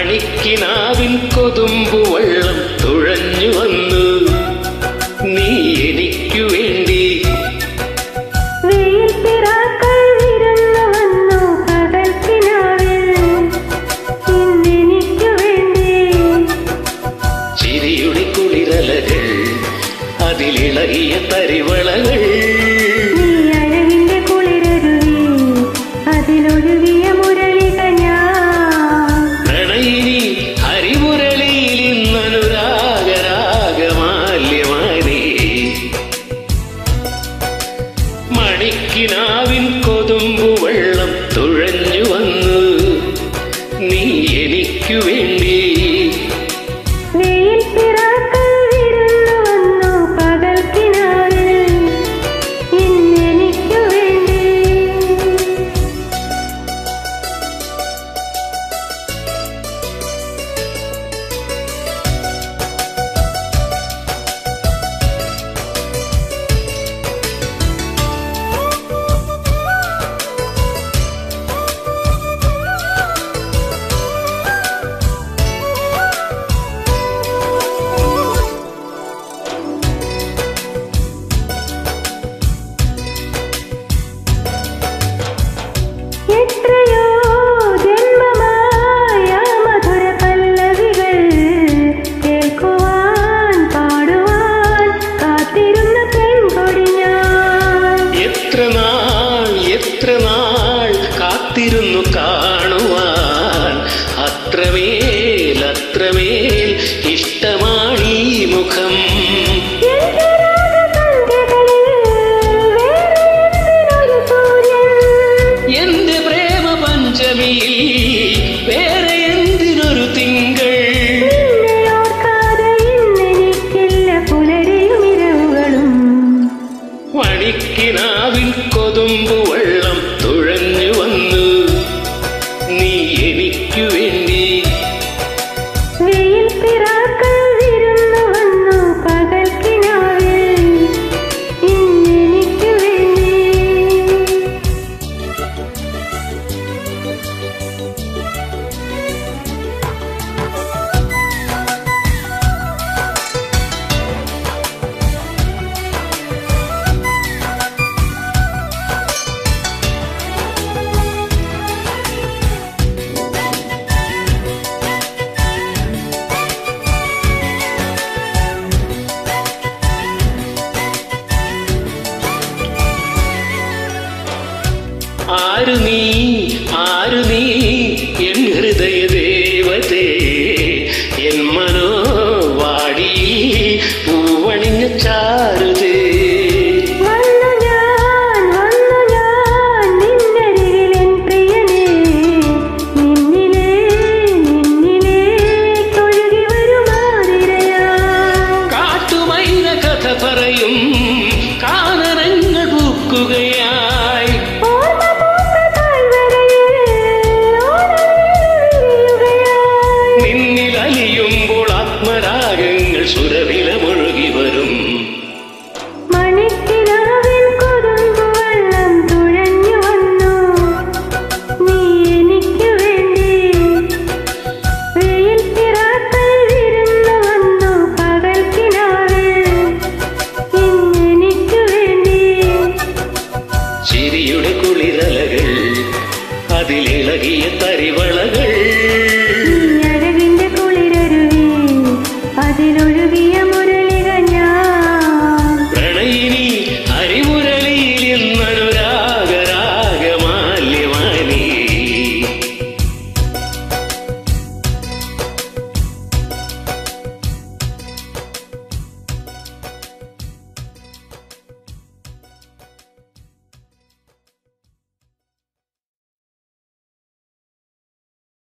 മണിക്കിനാവിൻ കൊതുമ്പു വെള്ളം തുഴഞ്ഞു വന്നു നീ എനിക്കു വേണ്ടി വെയിൽ പിറാക്കൾ വിരുന്നു വന്നു പകൽക്കിനാവിൽ ഇന്നെനിക്കു വേണ്ടി ചിരിയുടെ കുളിരലകൾ അതിലിളകിയ തരിവളകൾ നീ അഴകിന്റെ കുളിരരുവി അതിലൊഴുകിയ മുരളിക ഞാൻ പ്രണയിനി ഹരിമുരളിയിൽ ഇന്നനുരാഗരാഗമാല്യമാനേ മണിക്കിനാവിൻ കൊതുമ്പു വെള്ളം തുഴഞ്ഞു വന്നു നീ എനിക്കു വേണ്ടി വെയിൽ പിറാക്കൾ വിരുന്നു വന്നു പകൽക്കിനാവിൽ ഇന്നെനിക്കു വേണ്ടി എത്രയോ ജന്മമായ മധുര പല്ലവികൾ കേൾക്കുവാൻ പാടുവാൻ കാത്തിരുന്ന പെൺകൊടി ഞാൻ എത്ര നാൾ എത്ര നാൾ കാത്തിരുന്നു കാണുവാൻ അത്രമേൽ അത്രമേൽ ഇഷ്ടമാണീ മുഖം എന്റെ രാഗസന്ധ്യകളിൽ വേറെ എന്തിനൊരു സൂര്യൻ എന്റെ പ്രേമ പഞ്ചമിയിൽ വേറെ എന്തിനൊരു തിങ്കൾ നിന്നെ ഓർക്കാതെ ഇന്നെനിക്കില്ല പുലരിയും ഇരവുകളും മണിക്കിനാവിൻ കൊതുമ്പു വെള്ളം തുഴഞ്ഞു വന്നു നീ എനിക്കു വേണ്ടി